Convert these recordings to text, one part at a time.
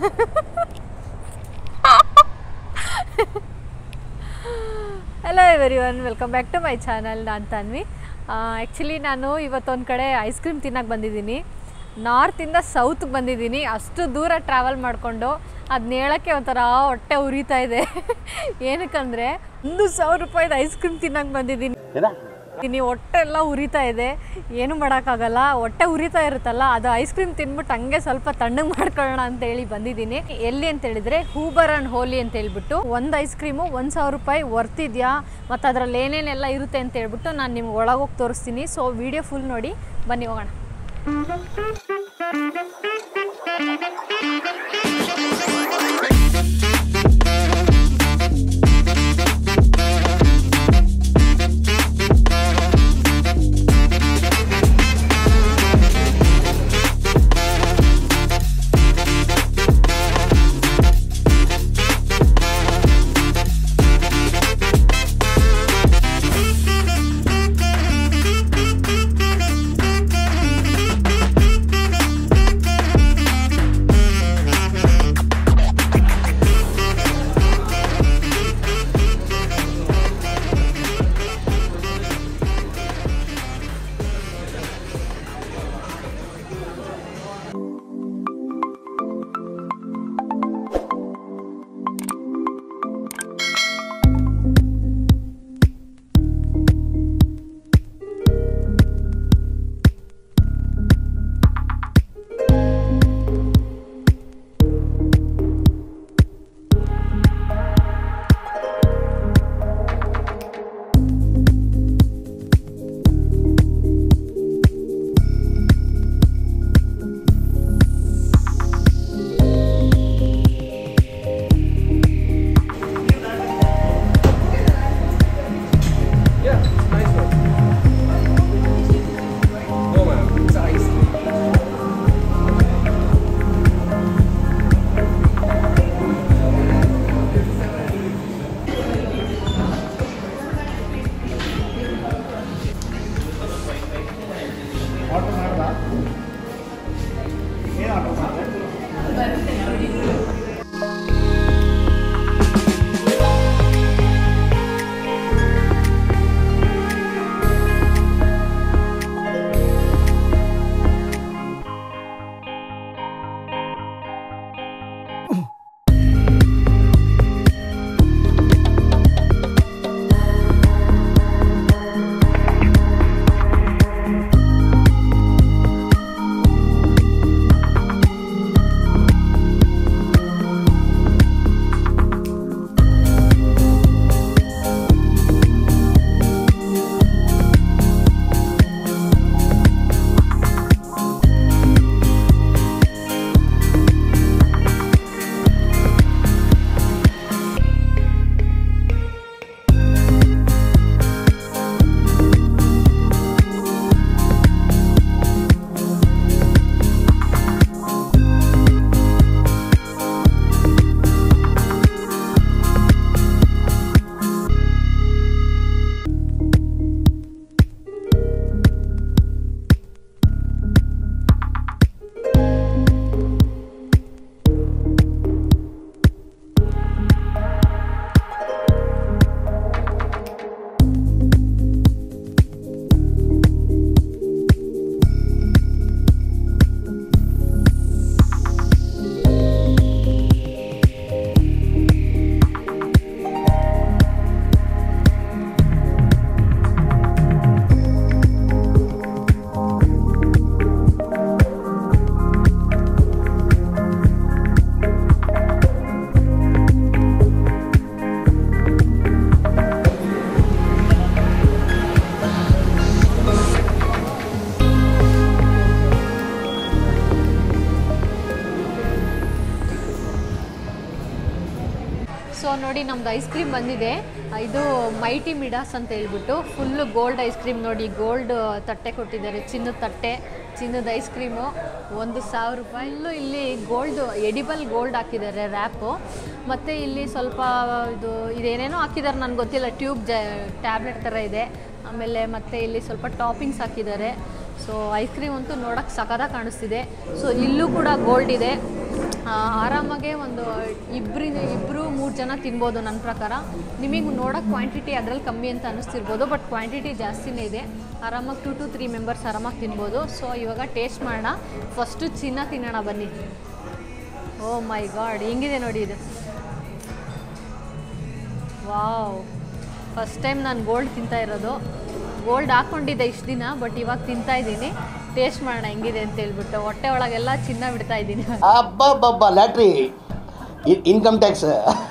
Hello everyone welcome back to my channel ನಾನು Tanvi actually ನಾನು ಇವತ್ತೊಂದು ಕಡೆ ಐಸ್ ಕ್ರೀಮ್ ತಿನ್ನಕ್ಕೆ ಬಂದಿದ್ದೀನಿ ನಾರ್ತಿಂದ ಸೌತ್ಗೆ ಬಂದಿದ್ದೀನಿ ಅಷ್ಟು ದೂರ ಟ್ರಾವೆಲ್ ಮಾಡಿಕೊಂಡು ಅದನ್ನ ಹೇಳೋಕ್ಕೆ ಒಂಥರ ಹೊಟ್ಟೆ ಉರಿತಾ ಇದೆ ಏನಕ್ಕಂದರೆ ಒಂದು ಸಾವಿರ ರೂಪಾಯಿದು ಐಸ್ ಕ್ರೀಮ್ ತಿನ್ನಕ್ಕೆ ಬಂದಿದ್ದೀನಿ ನೀವು ಹೊಟ್ಟೆ ಎಲ್ಲ ಉರಿತಾ ಇದೆ ಏನು ಮಾಡೋಕ್ಕಾಗಲ್ಲ ಹೊಟ್ಟೆ ಉರಿತಾ ಇರುತ್ತಲ್ಲ ಅದು ಐಸ್ ಕ್ರೀಮ್ ತಿನ್ಬಿಟ್ಟು ಹಂಗೆ ಸ್ವಲ್ಪ ತಣ್ಣಗೆ ಮಾಡ್ಕೊಳ್ಳೋಣ ಅಂತ ಹೇಳಿ ಬಂದಿದ್ದೀನಿ ಎಲ್ಲಿ ಅಂತ ಹೇಳಿದ್ರೆ ಹೂಬರ್ ಅಂಡ್ ಹೋಲಿ ಅಂತ ಹೇಳ್ಬಿಟ್ಟು ಒಂದು ಐಸ್ ಕ್ರೀಮು ಒಂದು ಸಾವಿರ ರೂಪಾಯಿ ವರ್ತಿದ್ಯಾ ಮತ್ತು ಅದರಲ್ಲಿ ಏನೇನೆಲ್ಲ ಇರುತ್ತೆ ಅಂತ ಹೇಳ್ಬಿಟ್ಟು ನಾನು ನಿಮ್ಗೆ ಒಳಗೋಗಿ ತೋರಿಸ್ತೀನಿ ಸೊ ವಿಡಿಯೋ ಫುಲ್ ನೋಡಿ ಬನ್ನಿ ಹೋಗೋಣ Yeah, nice one. No, ma'am. It's ice cream. Order ಮಾಡ್ದ ಏನು ಆರ್ಡರ್ ಮಾಡಿದೆ ಸೊ ನೋಡಿ ನಮ್ದು ಐಸ್ ಕ್ರೀಮ್ ಬಂದಿದೆ ಇದು ಮೈಟಿ ಮಿಡಾಸ್ ಅಂತ ಹೇಳ್ಬಿಟ್ಟು ಫುಲ್ಲು ಗೋಲ್ಡ್ ಐಸ್ ಕ್ರೀಮ್ ನೋಡಿ ಗೋಲ್ಡ್ ತಟ್ಟೆ ಕೊಟ್ಟಿದ್ದಾರೆ ಚಿನ್ನದ ತಟ್ಟೆ ಚಿನ್ನದ ಐಸ್ ಕ್ರೀಮು ಒಂದು ಸಾವಿರ ರೂಪಾಯಿ ಇಲ್ಲೂ ಇಲ್ಲಿ ಗೋಲ್ಡ್ ಎಡಿಬಲ್ ಗೋಲ್ಡ್ ಹಾಕಿದ್ದಾರೆ ರ್ಯಾಪು ಮತ್ತು ಇಲ್ಲಿ ಸ್ವಲ್ಪ ಇದು ಇದೇನೇನೋ ಹಾಕಿದ್ದಾರೆ ನನಗೆ ಗೊತ್ತಿಲ್ಲ ಟ್ಯೂಬ್ ಜ ಟ್ಯಾಬ್ಲೆಟ್ ಥರ ಇದೆ ಆಮೇಲೆ ಮತ್ತೆ ಇಲ್ಲಿ ಸ್ವಲ್ಪ ಟಾಪಿಂಗ್ಸ್ ಹಾಕಿದ್ದಾರೆ ಸೊ ಐಸ್ ಕ್ರೀಮ್ ಅಂತೂ ನೋಡೋಕ್ಕೆ ಸಖತ್ತಾಗಿ ಕಾಣಿಸ್ತಿದೆ ಸೊ ಇಲ್ಲೂ ಕೂಡ ಗೋಲ್ಡ್ ಇದೆ ಆ, ಆರಾಮಾಗೆ ಒಂದು ಇಬ್ಬರಿಂದ ಇಬ್ಬರು ಮೂರು ಜನ ತಿನ್ಬೋದು ನನ್ನ ಪ್ರಕಾರ ನಿಮಗೆ ನೋಡೋಕೆ ಕ್ವಾಂಟಿಟಿ ಅದರಲ್ಲಿ ಕಮ್ಮಿ ಅಂತ ಅನ್ನಿಸ್ತಿರ್ಬೋದು ಬಟ್ ಕ್ವಾಂಟಿಟಿ ಜಾಸ್ತಿನೇ ಇದೆ ಆರಾಮಾಗಿ ಟು ಟು ತ್ರೀ ಮೆಂಬರ್ಸ್ ಆರಾಮಾಗಿ ತಿನ್ಬೋದು ಸೊ ಇವಾಗ ಟೇಸ್ಟ್ ಮಾಡೋಣ ಫಸ್ಟು ಚಿನ್ನ ತಿನ್ನೋಣ ಬನ್ನಿ ಓ ಮೈ ಗಾಡ್ ಹೆಂಗಿದೆ ನೋಡಿ ಇದು ವಾವ್ ಫಸ್ಟ್ ಟೈಮ್ ನಾನು ಗೋಲ್ಡ್ ತಿಂತಾ ಇರೋದು ಗೋಲ್ಡ್ ಹಾಕ್ಕೊಂಡಿದ್ದೆ ಇಷ್ಟು ದಿನ ಬಟ್ ಇವಾಗ ತಿಂತಾ ಇದ್ದೀನಿ ಟೇಸ್ಟ್ ಮಾಡೋಣ ಹೆಂಗಿದೆ ಅಂತ ಹೇಳ್ಬಿಟ್ಟು ಹೊಟ್ಟೆ ಒಳಗೆಲ್ಲ ಚಿನ್ನ ಬಿಡ್ತಾ ಇದ್ದೀನಿ ಅಬ್ಬಬ್ಬಬ್ಬ ಲ್ಯಾಟ್ರಿ ಇನ್ಕಮ್ ಟ್ಯಾಕ್ಸ್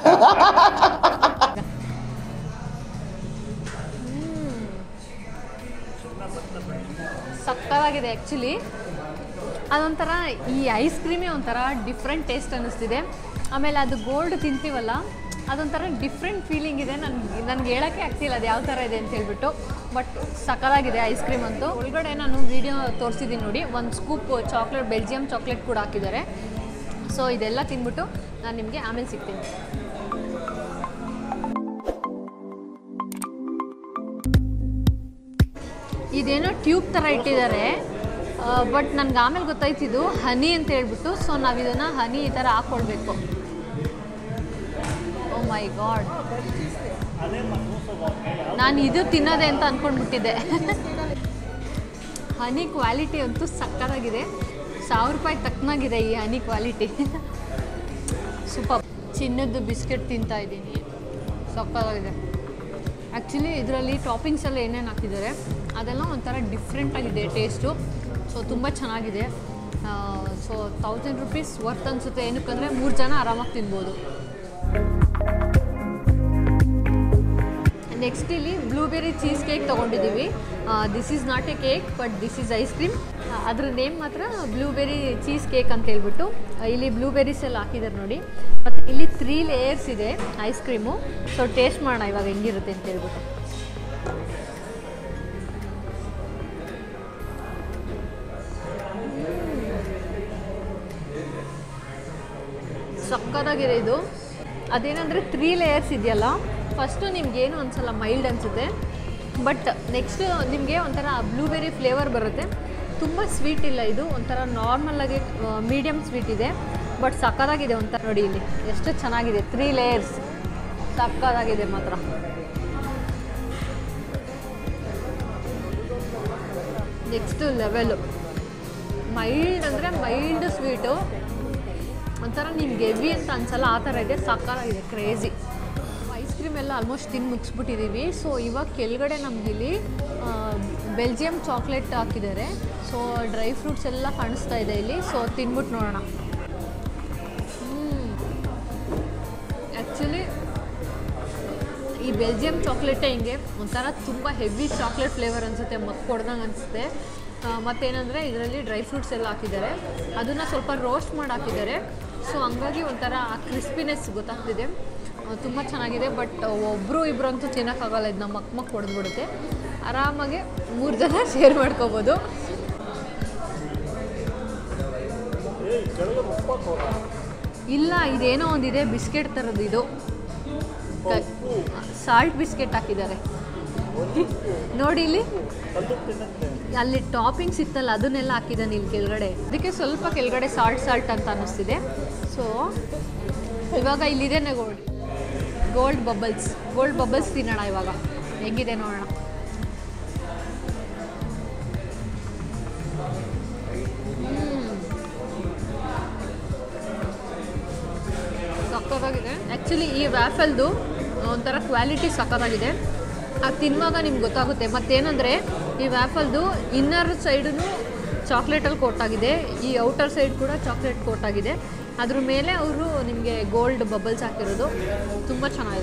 ಸಕ್ಕತ್ತಾಗಿದೆ ಆ್ಯಕ್ಚುಲಿ ಅದೊಂಥರ ಈ ಐಸ್ ಕ್ರೀಮೇ ಒಂಥರ ಡಿಫ್ರೆಂಟ್ ಟೇಸ್ಟ್ ಅನ್ನಿಸ್ತಿದೆ ಆಮೇಲೆ ಅದು ಗೋಲ್ಡ್ ತಿಂತೀವಲ್ಲ ಅದೊಂಥರ ಡಿಫ್ರೆಂಟ್ ಫೀಲಿಂಗ್ ಇದೆ ನನ್ಗೆ ನನಗೆ ಹೇಳೋಕ್ಕೆ ಆಗ್ತಿಲ್ಲ ಅದು ಯಾವ ಥರ ಇದೆ ಅಂತ ಹೇಳ್ಬಿಟ್ಟು ಬಟ್ ಸಕ್ಕತ್ತಾಗಿದೆ ಐಸ್ ಕ್ರೀಮ್ ಅಂತೂ ಒಳಗಡೆ ನಾನು ವಿಡಿಯೋ ತೋರಿಸಿದ್ದೀನಿ ನೋಡಿ ಒಂದು ಸ್ಕೂಪ್ ಚಾಕ್ಲೇಟ್ ಬೆಲ್ಜಿಯಂ ಚಾಕ್ಲೇಟ್ ಕೂಡ ಹಾಕಿದ್ದಾರೆ ಸೊ ಇದೆಲ್ಲ ತಿಂದ್ಬಿಟ್ಟು ನಾನು ನಿಮಗೆ ಆಮೇಲೆ ಸಿಗ್ತೀನಿ ಇದೇನೋ ಟ್ಯೂಬ್ ಥರ ಇಟ್ಟಿದ್ದಾರೆ ಬಟ್ ನನಗೆ ಆಮೇಲೆ ಗೊತ್ತಾಯ್ತಿದ್ದು ಹನಿ ಅಂತ ಹೇಳ್ಬಿಟ್ಟು ಸೊ ನಾವು ಇದನ್ನು ಹನಿ ಈ ಥರ ಹಾಕ್ಕೊಳ್ಬೇಕು ಓ ಮೈ ಗಾಡ್ ನಾನು ಇದು ತಿನ್ನೋದೆ ಅಂತ ಅಂದ್ಕೊಂಡ್ಬಿಟ್ಟಿದ್ದೆ ಹನಿ ಕ್ವಾಲಿಟಿ ಅಂತೂ ಸಕ್ಕತ್ತಾಗಿದೆ ಸಾವಿರ ರೂಪಾಯಿ ತಕ್ಕನಾಗಿದೆ ಈ ಹನಿ ಕ್ವಾಲಿಟಿ ಸೂಪರ್ ಚಿನ್ನದ್ದು ಬಿಸ್ಕೆಟ್ ತಿಂತಾ ಇದ್ದೀನಿ ಸಕ್ಕತ್ತಾಗಿದೆ ಆ್ಯಕ್ಚುಲಿ ಇದರಲ್ಲಿ ಟಾಪಿಂಗ್ಸ್ ಎಲ್ಲ ಏನೇನು ಹಾಕಿದ್ದಾರೆ ಅದೆಲ್ಲ ಒಂಥರ ಡಿಫ್ರೆಂಟ್ ಆಗಿದೆ ಟೇಸ್ಟು ಸೊ ತುಂಬ ಚೆನ್ನಾಗಿದೆ ಸೊ ತೌಸಂಡ್ ರುಪೀಸ್ ವರ್ತ್ ಅನಿಸುತ್ತೆ ಏನಕ್ಕಂದರೆ ಮೂರು ಜನ ಆರಾಮಾಗಿ ತಿನ್ಬೋದು ನೆಕ್ಸ್ಟ್ ಇಲ್ಲಿ ಬ್ಲೂಬೆರಿ ಚೀಸ್ ಕೇಕ್ ತೊಗೊಂಡಿದ್ದೀವಿ this is not a cake but this is ice cream ಅದ್ರ ನೇಮ್ ಮಾತ್ರ ಬ್ಲೂಬೆರಿ ಚೀಸ್ ಕೇಕ್ ಅಂತ ಹೇಳ್ಬಿಟ್ಟು ಆ, ಇಲ್ಲಿ ಬ್ಲೂಬೆರೀಸ್ ಎಲ್ಲ ಹಾಕಿದ್ದಾರೆ ನೋಡಿ ಮತ್ತು ಇಲ್ಲಿ ತ್ರೀ ಲೇಯರ್ಸ್ ಇದೆ ಐಸ್ ಕ್ರೀಮು ಸೊ ಟೇಸ್ಟ್ ಮಾಡೋಣ ಇವಾಗ ಹೆಂಗಿರುತ್ತೆ ಅಂತ ಹೇಳ್ಬಿಟ್ಟು ಸಕ್ಕತ್ತಾಗಿದೆ ಇದು ಅದೇನಂದರೆ ತ್ರೀ ಲೇಯರ್ಸ್ ಇದೆಯಲ್ಲ ಫಸ್ಟು ನಿಮ್ಗೇನು ಅನ್ಸಲ್ಲ ಮೈಲ್ಡ್ ಅನಿಸುತ್ತೆ ಬಟ್ ನೆಕ್ಸ್ಟ್ ನಿಮಗೆ ಒಂಥರ ಬ್ಲೂಬೆರಿ ಫ್ಲೇವರ್ ಬರುತ್ತೆ ತುಂಬ ಸ್ವೀಟ್ ಇಲ್ಲ ಇದು ಒಂಥರ ನಾರ್ಮಲಾಗಿ ಮೀಡಿಯಮ್ ಸ್ವೀಟ್ ಇದೆ ಬಟ್ ಸಕ್ಕತ್ತಾಗಿದೆ ಒಂಥರ ನೋಡಿ ಇಲ್ಲಿ ಎಷ್ಟು ಚೆನ್ನಾಗಿದೆ ತ್ರೀ ಲೇಯರ್ಸ್ ಸಕ್ಕತ್ತಾಗಿದೆ ಮಾತ್ರ ನೆಕ್ಸ್ಟ್ ಲೆವೆಲು ಮೈಲ್ಡ್ ಅಂದರೆ ಮೈಲ್ಡ್ ಸ್ವೀಟು ಒಂಥರ ನಿಮ್ಗೆ ಹೆವಿ ಅಂತ ಅನ್ಸಲ್ಲ ಆ ಥರ ಇದೆ ಸಕ್ಕತ್ತಾಗಿದೆ ಕ್ರೇಜಿ ಐಸ್ ಕ್ರೀಮ್ ಎಲ್ಲ ಆಲ್ಮೋಸ್ಟ್ ತಿಂದು ಮುಗಿಸ್ಬಿಟ್ಟಿದ್ದೀವಿ ಸೊ ಇವಾಗ ಕೆಳಗಡೆ ನಮಗಿಲ್ಲಿ ಬೆಲ್ಜಿಯಂ ಚಾಕ್ಲೇಟ್ ಹಾಕಿದ್ದಾರೆ ಸೊ ಡ್ರೈ ಫ್ರೂಟ್ಸ್ ಎಲ್ಲ ಕಾಣಿಸ್ತಾ ಇದೆ ಇಲ್ಲಿ ಸೊ ತಿನ್ಬಿಟ್ಟು ನೋಡೋಣ ಆ್ಯಕ್ಚುಲಿ ಈ ಬೆಲ್ಜಿಯಂ ಚಾಕ್ಲೇಟೇ ಹಿಂಗೆ ಒಂಥರ ತುಂಬ ಹೆವಿ ಚಾಕ್ಲೇಟ್ ಫ್ಲೇವರ್ ಅನಿಸುತ್ತೆ ಮಕ್ ಕೊಡ್ದಂಗೆ ಅನಿಸುತ್ತೆ ಮತ್ತೇನಂದರೆ ಇದರಲ್ಲಿ ಡ್ರೈ ಫ್ರೂಟ್ಸ್ ಎಲ್ಲ ಹಾಕಿದ್ದಾರೆ ಅದನ್ನು ಸ್ವಲ್ಪ ರೋಸ್ಟ್ ಮಾಡಿ ಹಾಕಿದ್ದಾರೆ ಸೊ ಹಂಗಾಗಿ ಒಂಥರ ಕ್ರಿಸ್ಪಿನೆಸ್ ಗೊತ್ತಾಗ್ತಿದೆ ತುಂಬ ಚೆನ್ನಾಗಿದೆ ಬಟ್ ಒಬ್ಬರು ಇಬ್ಬರು ಅಂತೂ ತಿನ್ನೋಕ್ಕಾಗಲ್ಲ ಇದನ್ನ ಮಕ್ ಮಕ್ ಹೊಡೆದ್ಬಿಡುತ್ತೆ ಆರಾಮಾಗಿ ಮೂರು ಜನ ಶೇರ್ ಮಾಡ್ಕೋಬೋದು ಇಲ್ಲ ಇದೇನೋ ಒಂದಿದೆ ಬಿಸ್ಕೆಟ್ ಥರದ್ದು ಇದು ಸಾಲ್ಟ್ ಬಿಸ್ಕೆಟ್ ಹಾಕಿದ್ದಾರೆ ನೋಡಿ ಇಲ್ಲಿ ಅಲ್ಲಿ ಟಾಪಿಂಗ್ಸ್ ಇತ್ತಲ್ಲ ಅದನ್ನೆಲ್ಲ ಹಾಕಿದ್ದಾನೆ ಇಲ್ಲಿ ಕೆಳಗಡೆ ಅದಕ್ಕೆ ಸ್ವಲ್ಪ ಕೆಳಗಡೆ ಸಾಲ್ಟ್ ಸಾಲ್ಟ್ ಅಂತ ಅನ್ನಿಸ್ತಿದೆ ಸೊ ಇವಾಗ ಇಲ್ಲಿದೆ gold gold bubbles gold bubbles ತಿನ್ನೋಣ ಇವಾಗ ಹೆಂಗಿದೆ ನೋಡೋಣ ಸಕ್ಕತ್ತಾಗಿದೆ ಆ್ಯಕ್ಚುಲಿ ಈ ವ್ಯಾಫಲ್ದು ಒಂಥರ ಕ್ವಾಲಿಟಿ ಸಕ್ಕತ್ತಾಗಿದೆ ಅದು ತಿನ್ನುವಾಗ ನಿಮ್ಗೆ ಗೊತ್ತಾಗುತ್ತೆ ಮತ್ತೇನಂದರೆ ಈ ವ್ಯಾಫಲ್ದು ಇನ್ನರ್ ಸೈಡೂ ಚಾಕ್ಲೇಟಲ್ಲಿ ಕೋಟ್ ಆಗಿದೆ ಈ ಔಟರ್ ಸೈಡ್ ಕೂಡ ಚಾಕ್ಲೇಟ್ ಕೋಟ್ ಆಗಿದೆ ಅದ್ರ ಮೇಲೆ ಅವರು ನಿಮಗೆ ಗೋಲ್ಡ್ ಬಬಲ್ಸ್ ಹಾಕಿರೋದು ತುಂಬ ಚೆನ್ನಾಗಿದೆ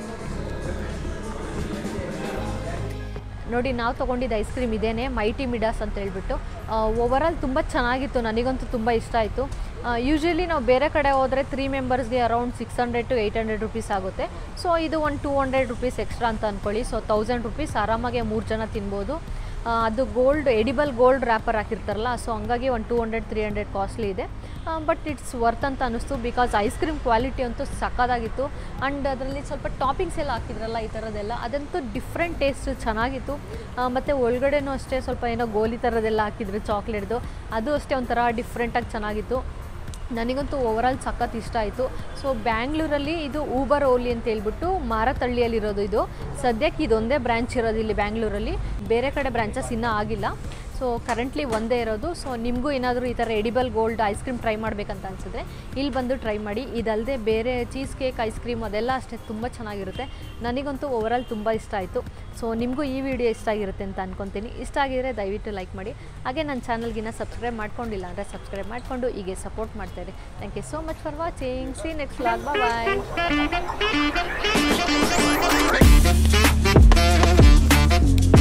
ನೋಡಿ ನಾವು ತೊಗೊಂಡಿದ್ದು ಐಸ್ ಕ್ರೀಮ್ ಇದೇನೆ ಮೈಟಿ ಮಿಡಾಸ್ ಅಂತ ಹೇಳ್ಬಿಟ್ಟು ಓವರಾಲ್ ತುಂಬ ಚೆನ್ನಾಗಿತ್ತು ನನಗಂತೂ ತುಂಬ ಇಷ್ಟ ಆಯಿತು ಯೂಶ್ವಲಿ ನಾವು ಬೇರೆ ಕಡೆ ಹೋದರೆ ತ್ರೀ ಮೆಂಬರ್ಸ್ಗೆ around six hundred to eight hundred rupees ಆಗುತ್ತೆ ಸೊ ಇದು ಒಂದು ಟೂ ಹಂಡ್ರೆಡ್ ರುಪೀಸ್ ಎಕ್ಸ್ಟ್ರಾ ಅಂತ ಅಂದ್ಕೊಳ್ಳಿ ಸೊ ತೌಸಂಡ್ ರುಪೀಸ್ ಆರಾಮಾಗಿ ಮೂರು ಜನ ತಿನ್ಬೋದು ಆ, ಅದು ಗೋಲ್ಡ್ ಎಡಿಬಲ್ ಗೋಲ್ಡ್ ರ್ಯಾಪರ್ ಹಾಕಿರ್ತಾರಲ್ಲ ಸೊ ಹಂಗಾಗಿ ಒಂದು two hundred three hundred costly ಇದೆ ಬಟ್ ಇಟ್ಸ್ ವರ್ತ್ ಅಂತ ಅನ್ನಿಸ್ತು ಬಿಕಾಸ್ ಐಸ್ ಕ್ರೀಮ್ ಕ್ವಾಲಿಟಿ ಅಂತೂ ಸಕ್ಕದಾಗಿತ್ತು ಆ್ಯಂಡ್ ಅದರಲ್ಲಿ ಸ್ವಲ್ಪ ಟಾಪಿಂಗ್ಸ್ ಎಲ್ಲ ಹಾಕಿದ್ರಲ್ಲ ಈ ಥರದ್ದೆಲ್ಲ ಅದಂತೂ ಡಿಫ್ರೆಂಟ್ ಟೇಸ್ಟ್ ಚೆನ್ನಾಗಿತ್ತು ಮತ್ತು ಒಳಗಡೆನೂ ಅಷ್ಟೇ ಸ್ವಲ್ಪ ಏನೋ ಗೋಲಿ ಥರದ್ದೆಲ್ಲ ಹಾಕಿದ್ರು ಚಾಕ್ಲೇಟ್ದು ಅದು ಅಷ್ಟೇ ಒಂಥರ ಡಿಫ್ರೆಂಟಾಗಿ ಚೆನ್ನಾಗಿತ್ತು ನನಗಂತೂ ಓವರಾಲ್ ಸಖತ್ ಇಷ್ಟ ಆಯಿತು ಸೊ ಬ್ಯಾಂಗ್ಳೂರಲ್ಲಿ ಇದು ಊಬರ್ ಓಲಿ ಅಂತ ಹೇಳ್ಬಿಟ್ಟು ಮಾರತಳ್ಳಿಯಲ್ಲಿರೋದು ಇದು ಸದ್ಯಕ್ಕೆ ಇದೊಂದೇ ಬ್ರ್ಯಾಂಚ್ ಇರೋದು ಇಲ್ಲಿ ಬ್ಯಾಂಗ್ಳೂರಲ್ಲಿ ಬೇರೆ ಕಡೆ ಬ್ರಾಂಚಸ್ ಇನ್ನೂ ಆಗಿಲ್ಲ ಸೊ ಕರೆಂಟ್ಲಿ ಒಂದೇ ಇರೋದು ಸೊ ನಿಮಗೂ ಏನಾದರೂ ಈ ಥರ edible gold ice cream try ಮಾಡಬೇಕಂತ ಅನಿಸಿದ್ರೆ ಇಲ್ಲಿ ಬಂದು ಟ್ರೈ ಮಾಡಿ ಇದಲ್ಲದೆ ಬೇರೆ ಚೀಸ್ ಕೇಕ್ ಐಸ್ ಕ್ರೀಮ್ ಅದೆಲ್ಲ ಅಷ್ಟೇ ತುಂಬ ಚೆನ್ನಾಗಿರುತ್ತೆ ನನಗಂತೂ ಓವರಾಲ್ ತುಂಬ ಇಷ್ಟ ಆಯಿತು ಸೊ ನಿಮಗೂ ಈ ವಿಡಿಯೋ ಇಷ್ಟ ಆಗಿರುತ್ತೆ ಅಂತ ಅನ್ಕೊತೀನಿ ಇಷ್ಟ ಆಗಿದ್ರೆ ದಯವಿಟ್ಟು ಲೈಕ್ ಮಾಡಿ ಹಾಗೆ ನನ್ನ ಚಾನಲ್ಗಿನ್ನ ಸಬ್ಸ್ಕ್ರೈಬ್ ಮಾಡ್ಕೊಂಡಿಲ್ಲ ಅಂದರೆ ಸಬ್ಸ್ಕ್ರೈಬ್ ಮಾಡಿಕೊಂಡು ಹೀಗೆ ಸಪೋರ್ಟ್ ಮಾಡ್ತಾಯಿರಿ thank you so much for watching see next vlog bye